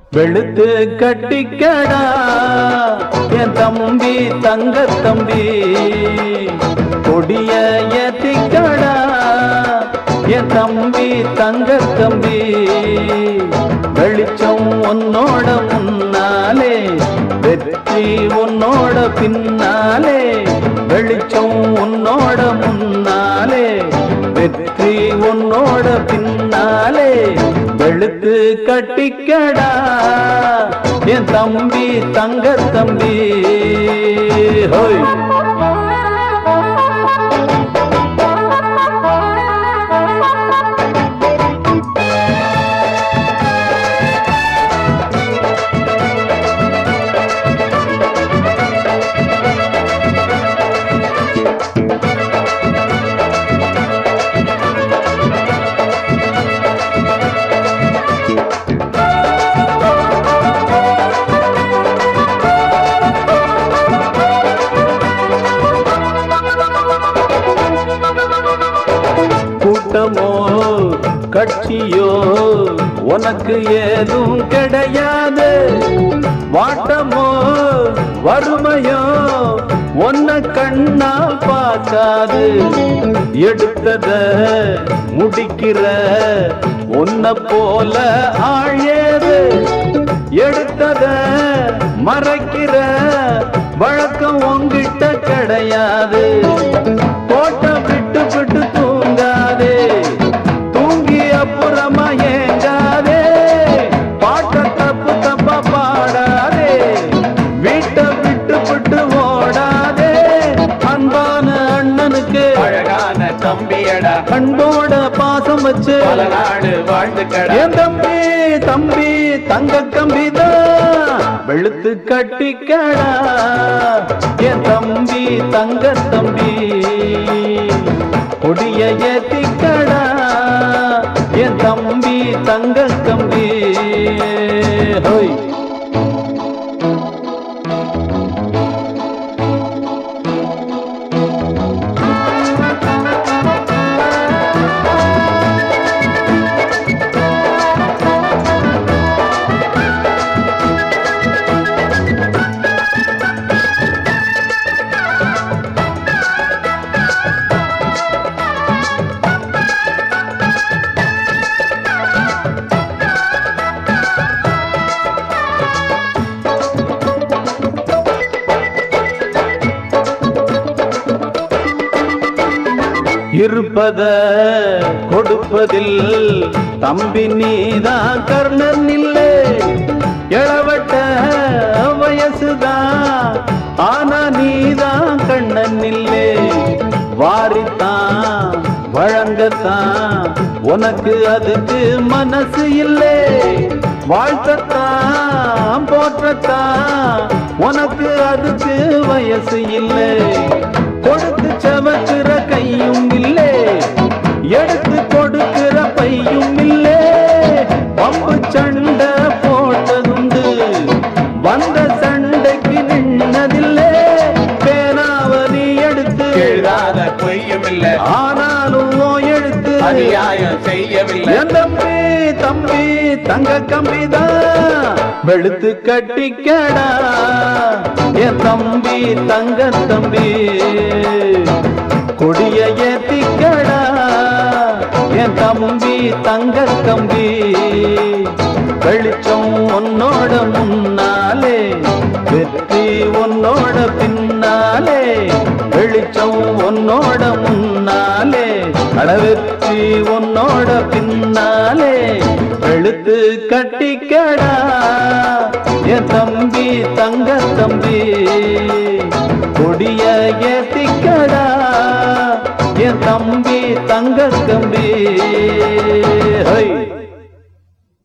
வெளுத்து கட்டிக்கடா என் தம்பி தங்க தம்பி கொடிய ஏத்திக்கடா என் தம்பி தங்க தம்பி வெளிச்சம் உன்னோட முன்னாலே வெற்றி உன்னோட பின்னாலே வெளிச்சம் உன்னோட முன்னாலே வெற்றி உன்னோட பின்னாலே வெளுத்து கட்டிக்கடா என் தம்பி தங்க தம்பி ஹோய் கூட்டமோ கட்சியோ உனக்கு ஏதும் கிடையாது வாட்டமோ வறுமையோ உன்ன கண்ணா பார்க்காது எடுத்தத முடிக்கிற உன்ன போல ஆழேது எடுத்தத மறைக்கிற வழக்கம் உங்கிட்ட கிடையாது கோட்டை விட்டு விட்டு தூங்காதே தூங்கி அப்புறமா ஏங்காதே பாட்ட தப்பு தப்பா பாடாதே வீட்டை விட்டு விட்டு ஓடாதே அன்பான அண்ணனுக்கு அழகான தம்பியடா அன்போட பாசம் வச்சு பல நாடு வாழ்ந்துக்கடா என் தம்பி தம்பி தங்க கம்பிதான் வெளுத்து கட்டிக்கடா என் தம்பி தங்க தம்பி கொடிய ஏத்திக்கடா என் தம்பி தங்க கம்பி ஹோய் இருப்பத கொடுப்பதில் தம்பி நீதான் கர்ணன் இல்லை இளவட்ட வயசுதான் ஆனா நீதான் கண்ணன் இல்லை வாரித்தான் வழங்கத்தான் உனக்கு அதுக்கு மனசு இல்லை வாழ்த்தத்தான் போற்றத்தான் உனக்கு அதுக்கு வயசு இல்லை கொடுத்து சவக்கிற கையும் இல்லை எடுத்து கொடுக்கிற பையும் இல்லை பம்பு சண்டை போட்டதுண்டு வந்த சண்டைக்கு நின்னதில்லை பேனாவதி எடுத்து எழுதாத பொய்யும் இல்ல ஆனாலும் உன் எழுத்து அநியாயம் செய்யவில்லை என் தம்பி தம்பி தங்க கம்பிதான் வெளுத்து கட்டிக்கடா என் தம்பி தங்க தம்பி கொடிய ஏத்திக்கடா என் தம்பி தங்க கம்பி வெளிச்சம் உன்னோட முன்னாலே வெற்றி உன்னோட பின்னாலே வெளிச்சம் உன்னோட முன்னாலே அடவெற்றி உன்னோட பின்னாலே வெளுத்து கட்டிக்கடா என் தம்பி தங்க தம்பி கொடிய ஏத்திக்கடா என் தம்பி தங்க தம்பி ஹை